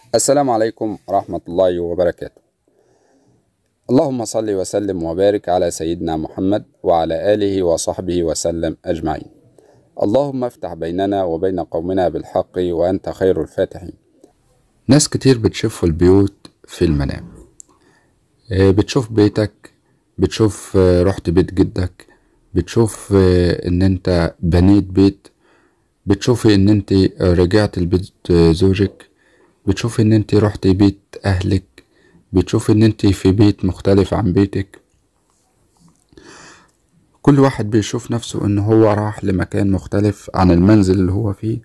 السلام عليكم ورحمة الله وبركاته اللهم صل وسلم وبارك على سيدنا محمد وعلى آله وصحبه وسلم أجمعين اللهم افتح بيننا وبين قومنا بالحق وأنت خير الفاتحين ناس كتير بتشوف البيوت في المنام آه، بتشوف بيتك بتشوف آه، رحت بيت جدك بتشوف آه، ان انت بنيت بيت بتشوفي ان انت رجعت البيت زوجك بتشوفي ان انت رحت بيت اهلك بتشوفي ان انت في بيت مختلف عن بيتك كل واحد بيشوف نفسه ان هو راح لمكان مختلف عن المنزل اللي هو فيه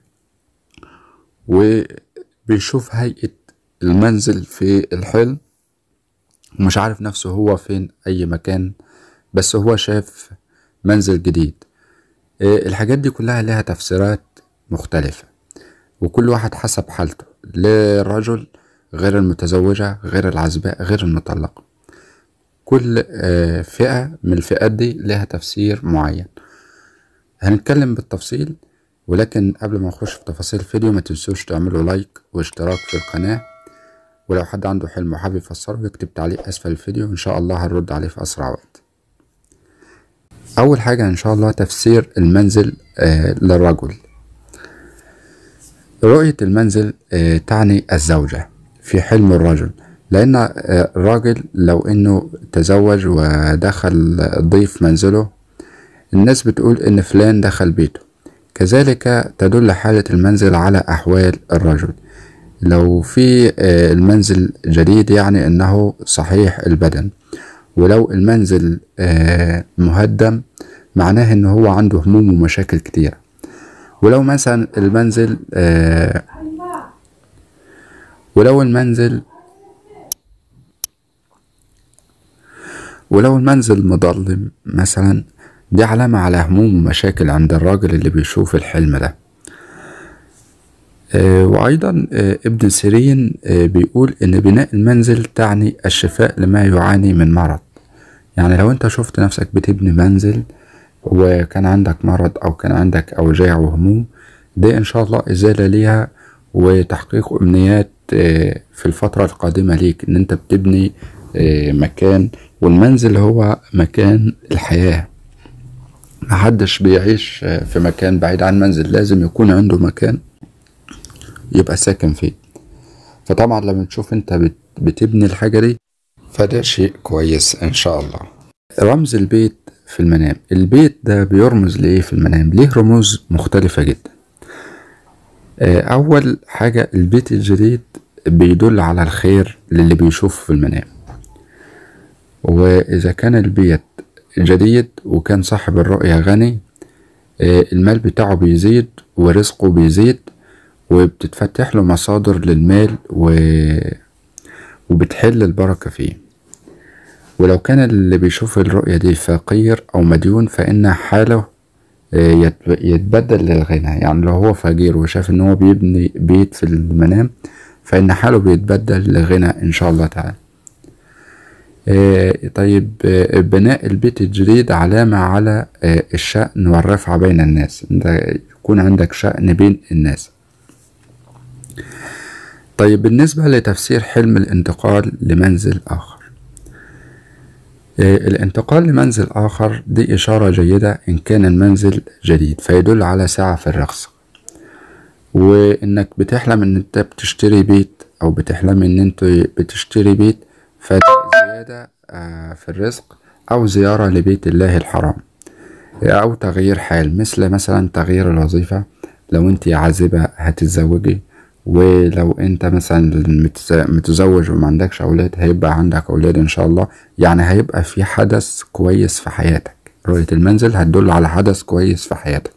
وبيشوف هيئة المنزل في الحلم ومش عارف نفسه هو فين اي مكان بس هو شاف منزل جديد آه، الحاجات دي كلها لها تفسيرات مختلفة وكل واحد حسب حالته للرجل غير المتزوجة غير العزباء غير المطلقة كل آه، فئة من الفئات دي لها تفسير معين هنتكلم بالتفصيل ولكن قبل ما نخش في تفاصيل الفيديو ما تنسوش تعملوا لايك واشتراك في القناة ولو حد عنده حلم وحابب يفسره يكتب تعليق اسفل الفيديو ان شاء الله هنرد عليه في اسرع وقت اول حاجة ان شاء الله تفسير المنزل آه للرجل رؤية المنزل آه تعني الزوجة في حلم الرجل لأن آه، الراجل لو إنه تزوج ودخل ضيف منزله الناس بتقول إن فلان دخل بيته كذلك تدل حالة المنزل على أحوال الرجل لو في آه، المنزل جديد يعني إنه صحيح البدن ولو المنزل آه، مهدم معناه إن هو عنده هموم ومشاكل كتيرة ولو مثلا المنزل آه، ولو المنزل ولو المنزل مظلم مثلا دي علامة على هموم ومشاكل عند الراجل اللي بيشوف الحلم ده آه، وأيضا آه، ابن سيرين آه، بيقول إن بناء المنزل تعني الشفاء لما يعاني من مرض يعني لو أنت شفت نفسك بتبني منزل وكان عندك مرض أو كان عندك أوجاع وهموم دي إن شاء الله إزالة ليها وتحقيق أمنيات آه، في الفترة القادمة ليك إن أنت بتبني آه، مكان والمنزل هو مكان الحياة محدش بيعيش آه، في مكان بعيد عن منزل لازم يكون عنده مكان يبقى ساكن فيه فطبعا لما تشوف انت بت- بتبني الحاجة دي فده شيء كويس ان شاء الله رمز البيت في المنام البيت ده بيرمز لإيه في المنام ليه رموز مختلفة جدا آه، أول حاجة البيت الجديد بيدل على الخير للي بيشوف في المنام وإذا كان البيت جديد وكان صاحب الرؤية غني آه، المال بتاعه بيزيد ورزقه بيزيد وبتتفتح له مصادر للمال و... وبتحل البركة فيه ولو كان اللي بيشوف الرؤية دي فقير أو مديون فإن حاله آه، يت- يتبدل للغنى يعني لو هو فقير وشاف إن هو بيبني بيت في المنام فإن حاله بيتبدل لغنى إن شاء الله تعالى آه، طيب آه، بناء البيت الجديد علامة على آه، الشأن والرفعة بين الناس انت يكون عندك شأن بين الناس طيب بالنسبة لتفسير حلم الانتقال لمنزل آخر آه، الانتقال لمنزل آخر دي إشارة جيدة إن كان المنزل جديد فيدل على سعة في الرزق وإنك بتحلم إن أنت بتشتري بيت أو بتحلم إن أنت بتشتري بيت فده زيادة آه، في الرزق أو زيارة لبيت الله الحرام أو تغيير حال مثل مثلا تغيير الوظيفة لو أنت عازبة هتتزوجي ولو أنت مثلا متز- متزوج وما عندكش أولاد هيبقى عندك أولاد إن شاء الله يعني هيبقى في حدث كويس في حياتك رؤية المنزل هتدل على حدث كويس في حياتك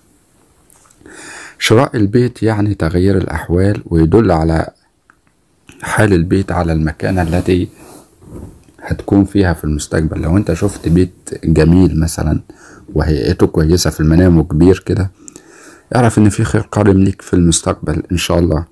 شراء البيت يعني تغيير الأحوال ويدل على حال البيت على المكانة التي هتكون فيها في المستقبل لو انت شفت بيت جميل مثلا وهيئته كويسة في المنام وكبير كده اعرف ان في خير قادم ليك في المستقبل ان شاء الله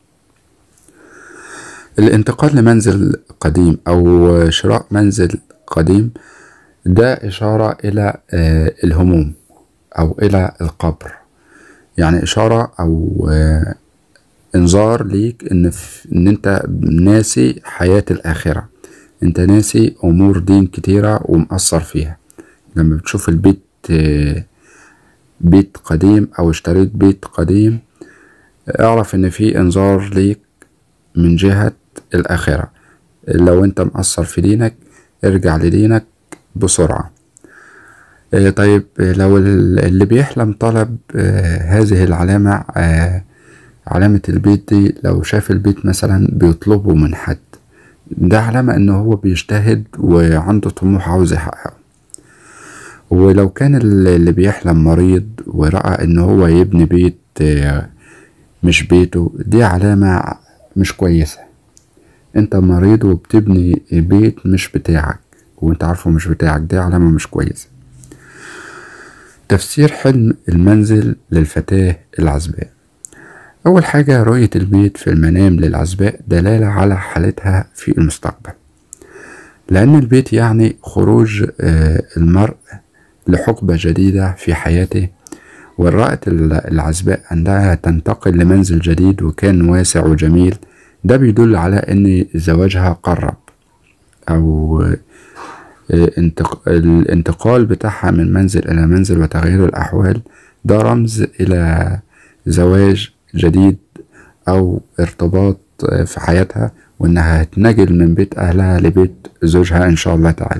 الانتقال لمنزل قديم او شراء منزل قديم ده اشارة الى آه، الهموم او الى القبر يعني اشارة او آه، انذار ليك ان في ان انت ناسي حياة الاخرة انت ناسي امور دين كتيرة ومأثر فيها لما بتشوف البيت آه، بيت قديم او اشتريت بيت قديم اعرف ان في انذار ليك من جهة الاخرة لو انت مقصر في دينك ارجع لدينك بسرعة آه، طيب آه، لو ال- اللي بيحلم طلب آه، هذه العلامة آه، علامة البيت دي لو شاف البيت مثلا بيطلبه من حد ده علامة ان هو بيجتهد وعنده طموح عاوز يحققه ولو كان ال- اللي بيحلم مريض ورأى ان هو يبني بيت آه، مش بيته دي علامة مش كويسة انت مريض وبتبني بيت مش بتاعك وانت عارفه مش بتاعك دي علامة مش كويسة تفسير حلم المنزل للفتاة العزباء أول حاجة رؤية البيت في المنام للعزباء دلالة على حالتها في المستقبل لأن البيت يعني خروج آه، المرء لحقبة جديدة في حياته ورأت ال- العزباء أنها تنتقل لمنزل جديد وكان واسع وجميل ده بيدل على أن زواجها قرب أو آه، انتق- الانتقال بتاعها من منزل إلى منزل وتغيير الأحوال ده رمز إلى زواج جديد أو ارتباط آه، في حياتها وإنها هتنقل من بيت أهلها لبيت زوجها إن شاء الله تعالى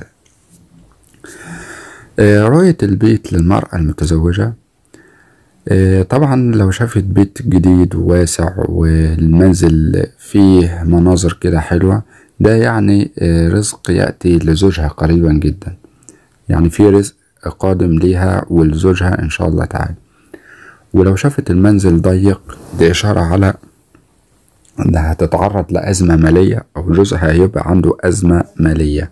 آه، رؤية البيت للمرأة المتزوجة آه، طبعا لو شافت بيت جديد وواسع والمنزل فيه مناظر كده حلوة ده يعني آه، رزق يأتي لزوجها قريبا جدا يعني في رزق قادم ليها ولزوجها إن شاء الله تعالى ولو شافت المنزل ضيق دي إشارة على إنها هتتعرض لأزمة مالية أو جوزها هيبقى عنده أزمة مالية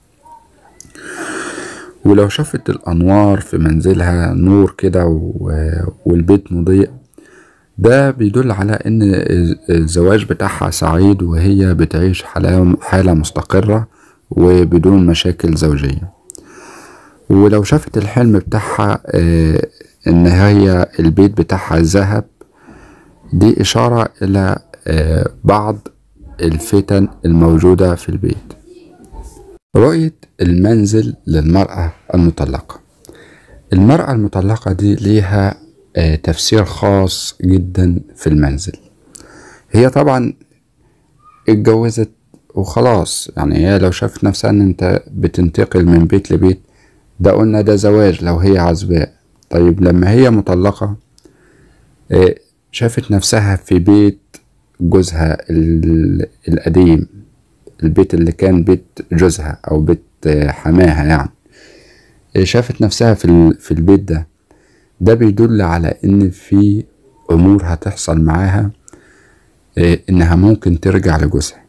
ولو شافت الأنوار في منزلها نور كده و- والبيت مضيء ده بيدل على إن الزواج بتاعها سعيد وهي بتعيش حالة حالة مستقرة وبدون مشاكل زوجية ولو شافت الحلم بتاعها آه، إن هي البيت بتاعها ذهب دي إشارة إلى آه، بعض الفتن الموجودة في البيت رؤية المنزل للمرأة المطلقة المرأة المطلقة دي ليها آه، تفسير خاص جدا في المنزل هي طبعا اتجوزت وخلاص يعني هي لو شافت نفسها ان انت بتنتقل من بيت لبيت ده قلنا ده زواج لو هي عزباء طيب لما هي مطلقة آه، شافت نفسها في بيت جوزها ال- القديم البيت اللي كان بيت جوزها او بيت آه، حماها يعني آه، شافت نفسها في ال- في البيت ده ده بيدل على ان في امور هتحصل معاها آه، انها ممكن ترجع لجوزها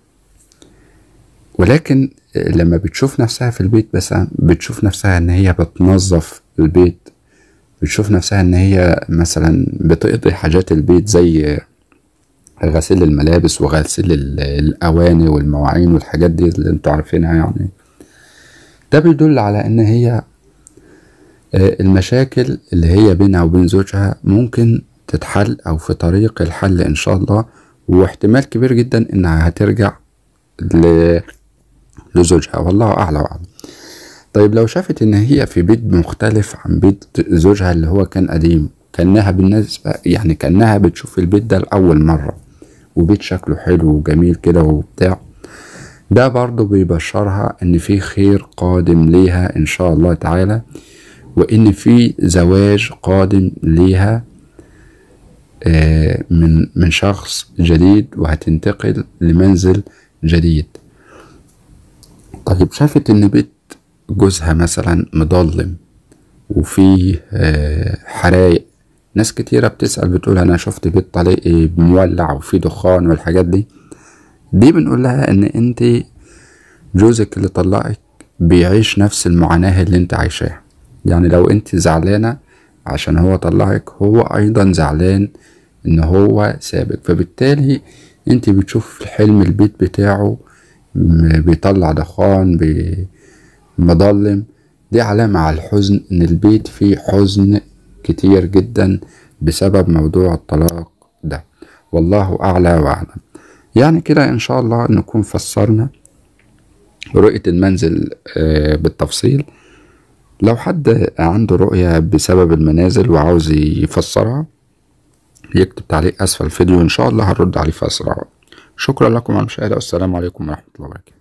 ولكن آه، لما بتشوف نفسها في البيت بس بتشوف نفسها ان هي بتنظف البيت بتشوف نفسها ان هي مثلا بتقضي حاجات البيت زي غسيل الملابس وغسيل ال- الاواني والمواعين والحاجات دي اللي انتوا عارفينها يعني ده بيدل على ان هي آه، المشاكل اللي هي بينها وبين زوجها ممكن تتحل او في طريق الحل ان شاء الله واحتمال كبير جدا انها هترجع ل- لزوجها والله اعلى واعلم طيب لو شافت ان هي في بيت مختلف عن بيت زوجها اللي هو كان قديم كانها بالنسبه يعني كانها بتشوف البيت ده لاول مره وبيت شكله حلو وجميل كده وبتاع ده برضه بيبشرها ان في خير قادم ليها ان شاء الله تعالى وان في زواج قادم ليها آه، من من شخص جديد وهتنتقل لمنزل جديد طيب شافت ان بيت جوزها مثلا مضلم وفيه آه، حرايق ناس كتيرة بتسأل بتقول أنا شفت بيت طليقي مولع وفيه دخان والحاجات دي دي بنقول لها إن أنت جوزك اللي طلقك بيعيش نفس المعاناة اللي أنت عايشاها يعني لو أنت زعلانة عشان هو طلقك هو أيضا زعلان إن هو سابك فبالتالي أنت بتشوف حلم البيت بتاعه م- بيطلع دخان بي مظلم دي علامة على الحزن إن البيت فيه حزن كتير جدا بسبب موضوع الطلاق ده والله أعلى وأعلم يعني كده إن شاء الله نكون فسرنا رؤية المنزل آه، بالتفصيل لو حد عنده رؤية بسبب المنازل وعاوز يفسرها يكتب تعليق أسفل الفيديو إن شاء الله هنرد عليه في أسرع وقت. شكرا لكم على المشاهدة والسلام عليكم ورحمة الله وبركاته